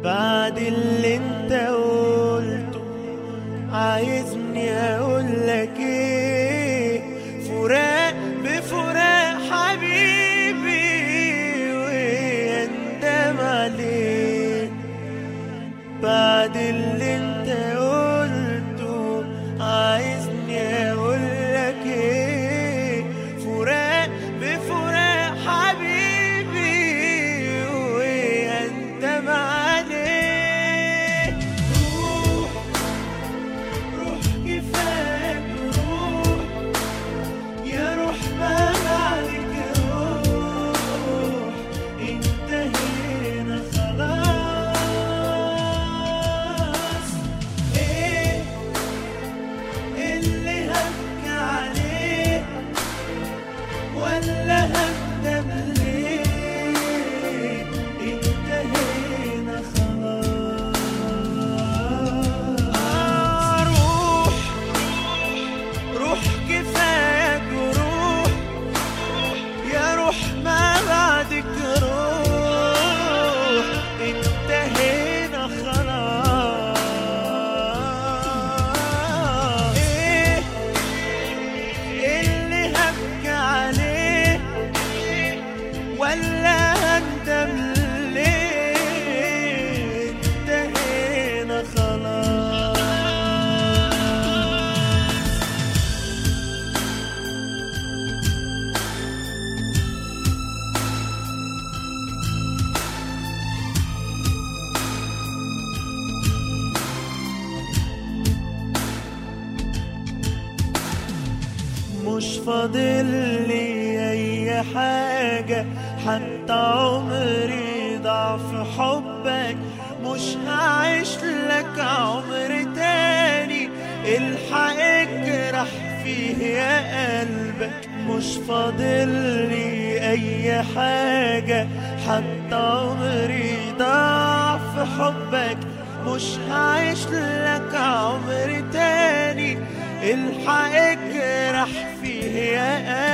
بعد اللي انت قلته عايزني اقولك ايه فراق بفراق حبيبي ويندم عليه بعد اللي انت قلته عايزني اقولك ايه فراق بفراق حبيبي ويندم عليه روح روح كفاك روح يا روح ما بعدك روح انتهينا خلاص ايه اللي هبكي عليه ولا هندم ليه انتهينا خلاص روح روح كفاك روح يا روح ما بعدك روح انتهينا خلاص ايه اللي هبكي عليه ولا هندم ليه انتهينا خلاص مش فاضل لي اي حاجة حتى عمري ضاع في حبك مش هعيش لك عمر تاني الحق اجرح فيه يا قلبك مش فاضل لي اي حاجة حتى عمري ضاع في حبك مش هعيش لك عمر تاني الحق اجرح فيه يا